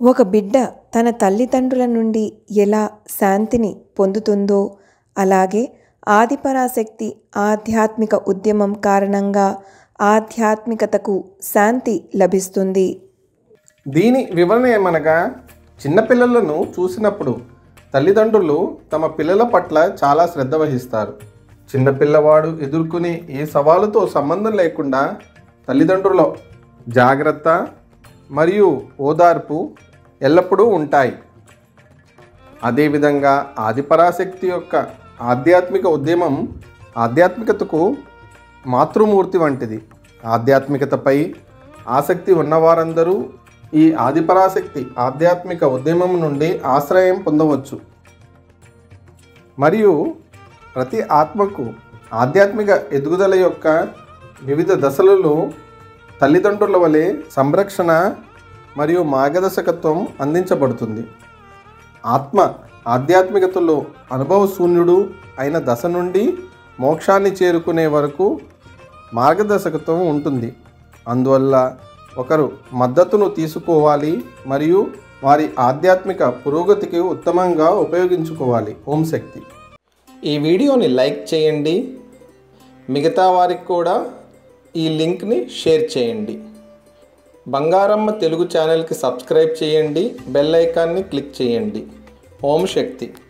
ఒక బిడ్డ తన తల్లిదండ్రుల నుండి ఎలా శాంతిని పొందుతుందో అలాగే ఆదిపరాశక్తి ఆధ్యాత్మిక ఉద్యమం కారణంగా ఆధ్యాత్మికతకు శాంతి లభిస్తుంది దీని వివరణ ఏమనగా చిన్నపిల్లలను చూసినప్పుడు తల్లిదండ్రులు తమ పిల్లల పట్ల చాలా శ్రద్ధ వహిస్తారు చిన్నపిల్లవాడు ఎదుర్కొనే ఏ సవాలుతో సంబంధం లేకుండా తల్లిదండ్రుల జాగ్రత్త మరియు ఓదార్పు ఎల్లప్పుడూ ఉంటాయి అదేవిధంగా ఆదిపరాశక్తి యొక్క ఆధ్యాత్మిక ఉద్యమం ఆధ్యాత్మికతకు మాతృమూర్తి వంటిది ఆధ్యాత్మికతపై ఆసక్తి ఉన్నవారందరూ ఈ ఆదిపరాశక్తి ఆధ్యాత్మిక ఉద్యమం నుండి ఆశ్రయం పొందవచ్చు మరియు ప్రతి ఆత్మకు ఆధ్యాత్మిక ఎదుగుదల యొక్క వివిధ దశలలో తల్లిదండ్రుల వలె సంరక్షణ మరియు మార్గదర్శకత్వం అందించబడుతుంది ఆత్మ ఆధ్యాత్మికతలో అనుభవశూన్యుడు అయిన దశ నుండి మోక్షాన్ని చేరుకునే వరకు మార్గదర్శకత్వం ఉంటుంది అందువల్ల ఒకరు మద్దతును తీసుకోవాలి మరియు వారి ఆధ్యాత్మిక పురోగతికి ఉత్తమంగా ఉపయోగించుకోవాలి ఓం శక్తి ఈ వీడియోని లైక్ చేయండి మిగతా వారికి కూడా ఈ లింక్ని షేర్ చేయండి బంగారమ్మ తెలుగు ఛానల్కి సబ్స్క్రైబ్ చేయండి బెల్ ఐకాన్ని క్లిక్ చేయండి ఓం శక్తి